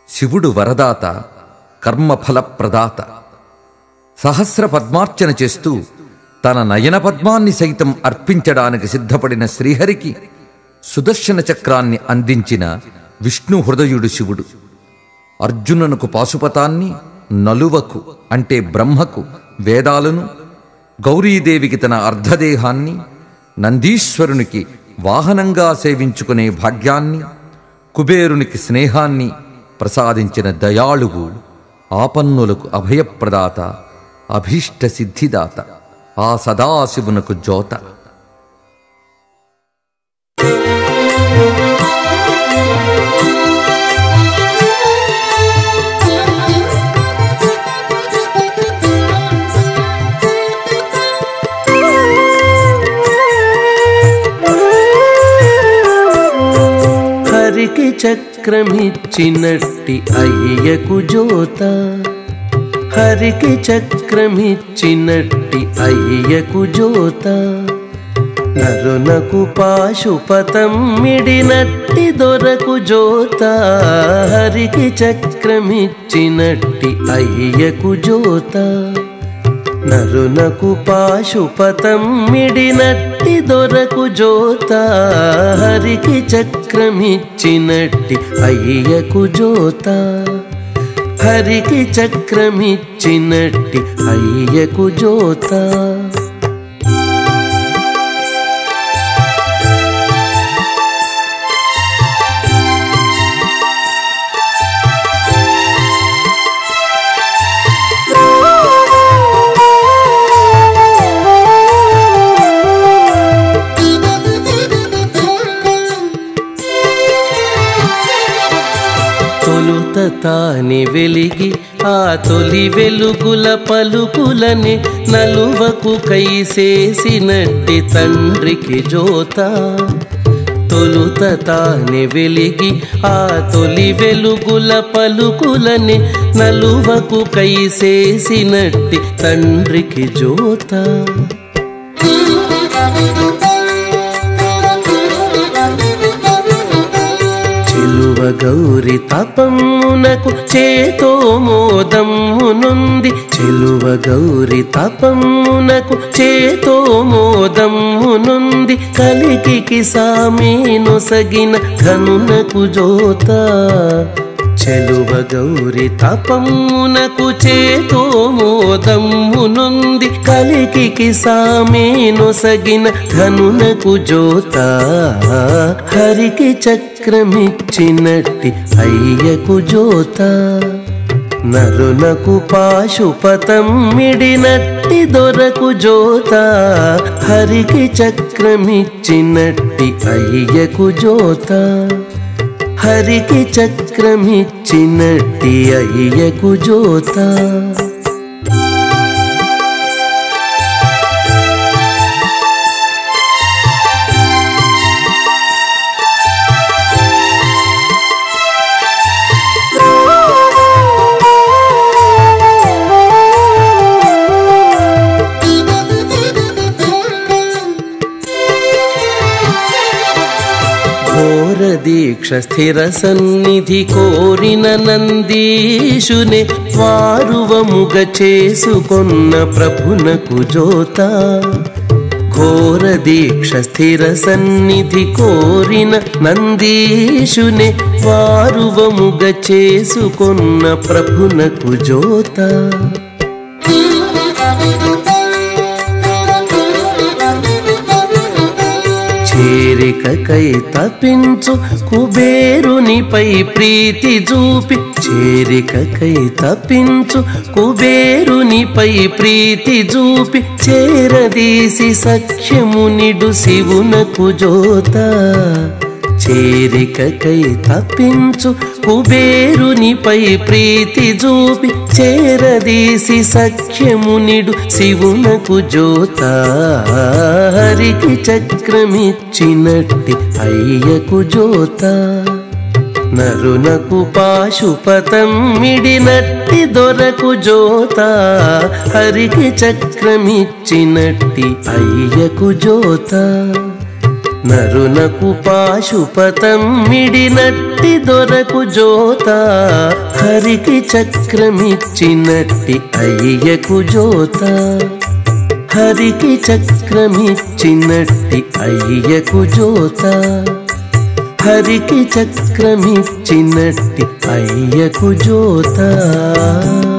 శివుడు వరదాత కర్మఫలప్రదాత సహస్ర పద్మార్చన చేస్తూ తన నయన పద్మాన్ని సైతం అర్పించడానికి సిద్ధపడిన శ్రీహరికి సుదర్శన చక్రాన్ని అందించిన విష్ణు హృదయుడు శివుడు అర్జునునకు పాశుపతాన్ని నలువకు అంటే బ్రహ్మకు వేదాలను గౌరీదేవికి తన అర్ధదేహాన్ని నందీశ్వరునికి వాహనంగా సేవించుకునే భాగ్యాన్ని కుబేరునికి స్నేహాన్ని ప్రసాదించిన దయాళువు ఆపన్నులకు అభయప్రదాత అభీష్ట సిద్ధిదాత ఆ సదాశివునకు జోత హరికి చక్రమిచ్చినట్టి అయ్యకు జోత హరికి చక్రమిచ్చినట్టి అయ్యకు జోత నరునకు పాశుపతం మిడినట్టి దొరకు జోత హరికి చక్రమిచ్చినట్టి అయ్యకు జోత నరునకు పాశుపతం మిడినట్టి దొరకు జోత హరికి చక్రమిచ్చినట్టి అయ్యకు జోత హరికి చక్రమిచ్చినట్టి అయ్యకు జోత తొలుత తాని వెలిగి ఆ తొలి వెలుగుల పలుకులని నలువకు కైసేసినట్టి తండ్రికి జోత తొలుత తాని వెలిగి ఆ తొలి వెలుగుల పలుకులని నలువకు కైసేసినట్టి తండ్రికి జోత చిలువ గౌరి తపమునకు చేతో మోదమ్మునుంది చిలువ గౌరి తపమునకు చేతో మోదమ్మునుంది కలికి సామీను సగిన ఘనునకు జోత చెలువ గౌరి తపమునకు చేతో మోదమ్మునుంది కలికి సామేను సగిన ధనునకు జోత హరికి చక్రమిచ్చినట్టి అయ్యకు జోత నరునకు పాశుపతం మిడినట్టి దొరకు జోత హరికి చక్రమిచ్చినట్టి అయ్యకు జోత హరికి చక్రమిచ్చినట్టి అయ్యకు జోత ఘోర దీక్ష స్థిర సన్నిధి కోరిన నందీశునే వారువముగ చేసుకొన్న ప్రభునకు జోత ఘోర దీక్ష స్థిర సన్నిధి కోరిన నందీశునే వారువముగ చేసుకొన్న ప్రభునకు జోత చేరికకై తపించు కుబేరునిపై ప్రీతి చూపి చేరికకై తపించు కుబేరునిపై ప్రీతి చూపి చేరదీసి సఖ్యమునిడు శివునకు జోత చేరికకై తప్పించు కుబేరునిపై ప్రీతి చూపి చేరదీసి సఖ్యమునిడు శివునకు జోత హరికి చక్రమిచ్చినట్టి అయ్యకు జోత నరునకు పాశుపతం మిడినట్టి దొరకు జోత హరికి చక్రమిచ్చినట్టి అయ్యకు జోత నరునకు పాశుపతమ్మిడినట్టి దొరకు జోత హరికి చక్రమిచ్చినట్టి అయ్యకు జోత హరికి చక్రమిచ్చినట్టి అయ్యకు జోత హరికి చక్రమిచ్చినట్టి అయ్యకు జోత